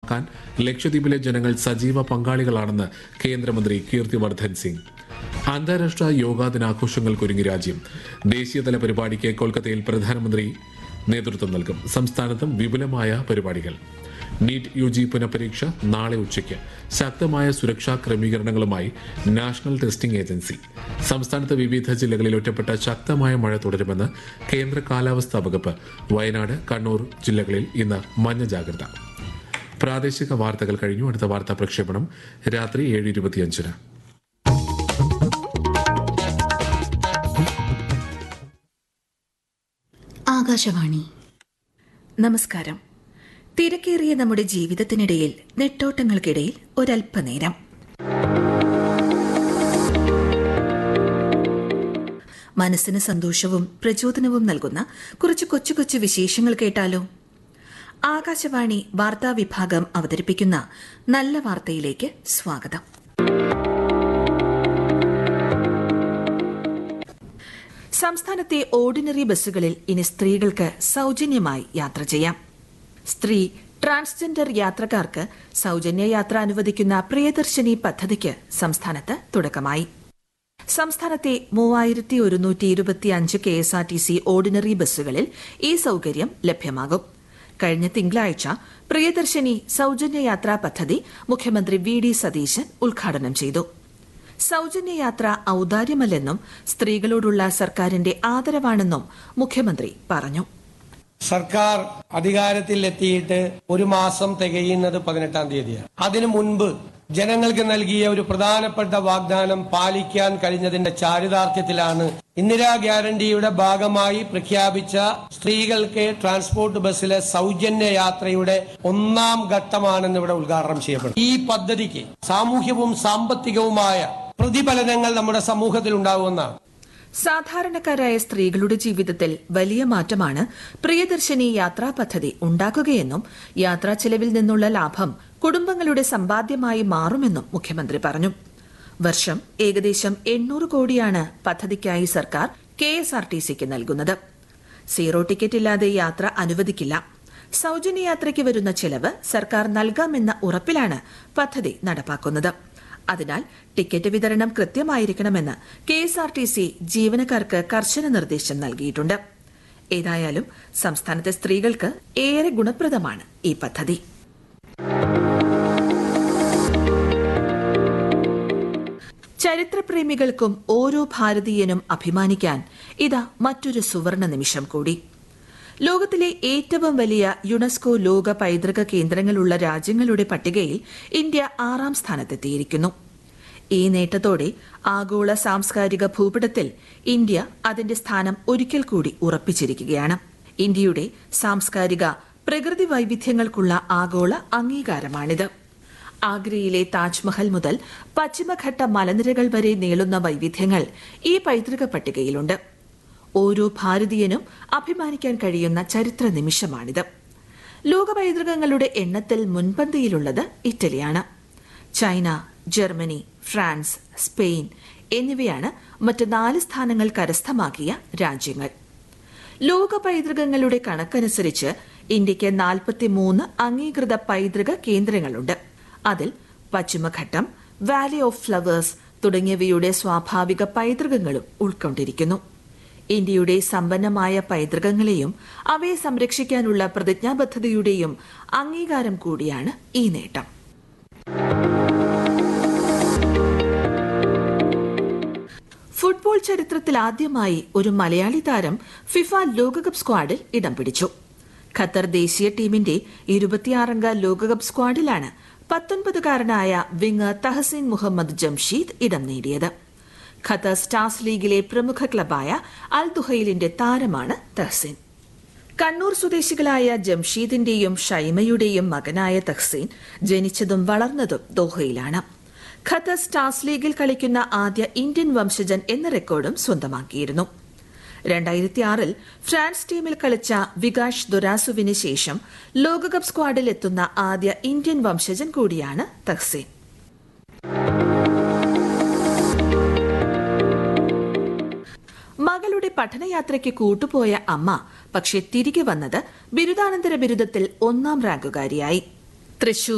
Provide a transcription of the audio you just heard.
ക്കാൻ ലക്ഷദ്വീപിലെ ജനങ്ങൾ സജീവ പങ്കാളികളാണെന്ന് കേന്ദ്രമന്ത്രി കീർത്തിവർദ്ധൻ സിംഗ് അന്താരാഷ്ട്ര യോഗാ ദിനാഘോഷങ്ങൾക്കൊരുങ്ങി രാജ്യം ദേശീയതല പരിപാടിക്ക് കൊൽക്കത്തയിൽ പ്രധാനമന്ത്രി നേതൃത്വം നൽകും സംസ്ഥാനത്തും വിപുലമായ പരിപാടികൾ നീറ്റ് യു ജി പുനഃപരീക്ഷ നാളെ ഉച്ചയ്ക്ക് ശക്തമായ സുരക്ഷാ ക്രമീകരണങ്ങളുമായി നാഷണൽ ടെസ്റ്റിംഗ് ഏജൻസി സംസ്ഥാനത്ത് വിവിധ ജില്ലകളിൽ ഒറ്റപ്പെട്ട ശക്തമായ മഴ തുടരുമെന്ന് കേന്ദ്ര കാലാവസ്ഥാ വകുപ്പ് വയനാട് കണ്ണൂർ ജില്ലകളിൽ ഇന്ന് മഞ്ഞ ജാഗ്രത പ്രാദേശിക വാർത്തകൾ കഴിഞ്ഞു അടുത്ത വാർത്താ പ്രക്ഷേപണം രാത്രി ഏഴ് ഇരുപത്തിയഞ്ചിന് ആകാശവാണി നമസ്കാരം തിരക്കേറിയ നമ്മുടെ ജീവിതത്തിനിടയിൽ നെട്ടോട്ടങ്ങൾക്കിടയിൽ ഒരല്പനേരം മനസ്സിന് സന്തോഷവും പ്രചോദനവും നൽകുന്ന കുറച്ച് കൊച്ചു കൊച്ചു വിശേഷങ്ങൾ കേട്ടാലോ ആകാശവാണി വാർത്താ വിഭാഗം അവതരിപ്പിക്കുന്ന നല്ല വാർത്തയിലേക്ക് സ്വാഗതം സംസ്ഥാനത്തെ ഓർഡിനറി ബസ്സുകളിൽ ഇനി സ്ത്രീകൾക്ക് സൗജന്യമായി യാത്ര ചെയ്യാം സ്ത്രീ ട്രാൻസ്ജെൻഡർ യാത്രക്കാർക്ക് സൗജന്യ യാത്ര അനുവദിക്കുന്ന പ്രിയദർശിനി പദ്ധതിക്ക് സംസ്ഥാനത്ത് തുടക്കമായി സംസ്ഥാനത്തെ മൂവായിരത്തി ഒരുന്നൂറ്റി ഇരുപത്തിയഞ്ച് K S R T C ordinary ബസ്സുകളിൽ ഈ സൌകര്യം ലഭ്യമാകും കഴിഞ്ഞ തിങ്കളാഴ്ച പ്രിയദർശിനി സൗജന്യ യാത്രാ പദ്ധതി മുഖ്യമന്ത്രി വി ഡി സതീശൻ ഉദ്ഘാടനം ചെയ്തു സൗജന്യ യാത്ര ഔദാര്യമല്ലെന്നും സ്ത്രീകളോടുള്ള സർക്കാരിന്റെ ആദരവാണെന്നും മുഖ്യമന്ത്രി പറഞ്ഞു സർക്കാർ അധികാരത്തിൽ എത്തിയിട്ട് ഒരു മാസം തികയുന്നത് പതിനെട്ടാം തീയതിയാണ് അതിനു മുൻപ് ജനങ്ങൾക്ക് നൽകിയ ഒരു പ്രധാനപ്പെട്ട വാഗ്ദാനം പാലിക്കാൻ കഴിഞ്ഞതിന്റെ ചാരിതാർത്ഥ്യത്തിലാണ് ഇന്ദിരാ ഗ്യാരണ്ടിയുടെ ഭാഗമായി പ്രഖ്യാപിച്ച സ്ത്രീകൾക്ക് ട്രാൻസ്പോർട്ട് ബസ്സിലെ സൗജന്യ യാത്രയുടെ ഒന്നാം ഘട്ടമാണെന്ന് ഇവിടെ ഉദ്ഘാടനം ചെയ്യപ്പെടും ഈ പദ്ധതിക്ക് സാമൂഹ്യവും സാമ്പത്തികവുമായ പ്രതിഫലനങ്ങൾ നമ്മുടെ സമൂഹത്തിൽ ഉണ്ടാകുമെന്നാണ് സാധാരണക്കാരായ സ്ത്രീകളുടെ ജീവിതത്തിൽ വലിയ മാറ്റമാണ് പ്രിയദർശിനി യാത്രാ പദ്ധതി ഉണ്ടാക്കുകയെന്നും യാത്രാ ചെലവിൽ നിന്നുള്ള ലാഭം കുടുംബങ്ങളുടെ സമ്പാദ്യമായി മാറുമെന്നും മുഖ്യമന്ത്രി പറഞ്ഞു വർഷം ഏകദേശം എണ്ണൂറ് കോടിയാണ് പദ്ധതിക്കായി സർക്കാർ കെ എസ് ആർ ടി സിക്ക് നൽകുന്നത് സീറോ ടിക്കറ്റ് ഇല്ലാതെ യാത്ര അനുവദിക്കില്ല സൗജന്യ യാത്രയ്ക്ക് വരുന്ന ചെലവ് സർക്കാർ നൽകാമെന്ന ഉറപ്പിലാണ് പദ്ധതി നടപ്പാക്കുന്നത് അതിനാൽ ടിക്കറ്റ് വിതരണം കൃത്യമായിരിക്കണമെന്ന് K S R T C ജീവനക്കാർക്ക് കർശന നിർദ്ദേശം നൽകിയിട്ടുണ്ട് ഏതായാലും സംസ്ഥാനത്തെ സ്ത്രീകൾക്ക് ഏറെ ഗുണപ്രദമാണ് ഈ പദ്ധതി ചരിത്രപ്രേമികൾക്കും ഓരോ ഭാരതീയനും അഭിമാനിക്കാൻ ഇതാ മറ്റൊരു സുവർണ നിമിഷം കൂടി ലോകത്തിലെ ഏറ്റവും വലിയ യുനെസ്കോ ലോക പൈതൃക കേന്ദ്രങ്ങളുള്ള രാജ്യങ്ങളുടെ പട്ടികയിൽ ഇന്ത്യ ആറാം സ്ഥാനത്തെത്തിയിരിക്കുന്നു ഈ നേട്ടത്തോടെ ആഗോള സാംസ്കാരിക ഭൂപടത്തിൽ ഇന്ത്യ അതിന്റെ സ്ഥാനം ഒരിക്കൽ കൂടി ഉറപ്പിച്ചിരിക്കുകയാണ് ഇന്ത്യയുടെ സാംസ്കാരിക പ്രകൃതി വൈവിധ്യങ്ങൾക്കുള്ള ആഗോള അംഗീകാരമാണിത് ആഗ്രയിലെ താജ്മഹൽ മുതൽ പശ്ചിമഘട്ട മലനിരകൾ വരെ നീളുന്ന വൈവിധ്യങ്ങൾ ഈ പൈതൃക പട്ടികയിലുണ്ട് ഓരോ ഭാരതീയനും അഭിമാനിക്കാൻ കഴിയുന്ന ചരിത്ര നിമിഷമാണിത് ലോക പൈതൃകങ്ങളുടെ എണ്ണത്തിൽ മുൻപന്തിയിലുള്ളത് ഇറ്റലിയാണ് ചൈന ജർമ്മനി ഫ്രാൻസ് സ്പെയിൻ എന്നിവയാണ് മറ്റ് നാല് സ്ഥാനങ്ങൾ കരസ്ഥമാക്കിയ രാജ്യങ്ങൾ ലോക പൈതൃകങ്ങളുടെ കണക്കനുസരിച്ച് ഇന്ത്യയ്ക്ക് നാൽപ്പത്തിമൂന്ന് അംഗീകൃത പൈതൃക കേന്ദ്രങ്ങളുണ്ട് അതിൽ പശ്ചിമഘട്ടം വാലി ഓഫ് ഫ്ലവേഴ്സ് തുടങ്ങിയവയുടെ സ്വാഭാവിക പൈതൃകങ്ങളും ഉൾക്കൊണ്ടിരിക്കുന്നു ഇന്ത്യയുടെ സമ്പന്നമായ പൈതൃകങ്ങളെയും അവയെ സംരക്ഷിക്കാനുള്ള പ്രതിജ്ഞാബദ്ധതയുടെയും അംഗീകാരം കൂടിയാണ് ഈ നേട്ടം ഫുട്ബോൾ ചരിത്രത്തിൽ ആദ്യമായി ഒരു മലയാളി താരം ഫിഫ ലോകകപ്പ് സ്ക്വാഡിൽ ഇടം പിടിച്ചു ഖത്തർ ദേശീയ ടീമിന്റെ ഇരുപത്തിയാറംഗ ലോകകപ്പ് സ്ക്വാഡിലാണ് പത്തൊൻപതുകാരനായ വിങ്ങർ തഹസീൻ മുഹമ്മദ് ജംഷീദ് ഇടം നേടിയത് ഖത്തർ സ്റ്റാർസ് ലീഗിലെ പ്രമുഖ ക്ലബായ അൽ ദുഹൈലിന്റെ താരമാണ് തഹസീൻ കണ്ണൂർ സ്വദേശികളായ ജംഷീദിന്റെയും ഷൈമയുടെയും മകനായ തഹ്സീൻ ജനിച്ചതും വളർന്നതും ദോഹയിലാണ് ഖത്തർ സ്റ്റാർസ് ലീഗിൽ കളിക്കുന്ന ആദ്യ ഇന്ത്യൻ വംശജൻ എന്ന റെക്കോർഡും സ്വന്തമാക്കിയിരുന്നു രണ്ടായിരത്തി ആറിൽ ഫ്രാൻസ് ടീമിൽ കളിച്ച വികാഷ് ദൊരാസുവിന് ശേഷം ലോകകപ്പ് സ്ക്വാഡിൽ എത്തുന്ന ആദ്യ ഇന്ത്യൻ വംശജൻ കൂടിയാണ് തഹ്സീൻ മകളുടെ പഠനയാത്രയ്ക്ക് കൂട്ടുപോയ അമ്മ പക്ഷെ തിരികെ വന്നത് ബിരുദാനന്തര ബിരുദത്തിൽ ഒന്നാം റാങ്കുകാരിയായി തൃശൂർ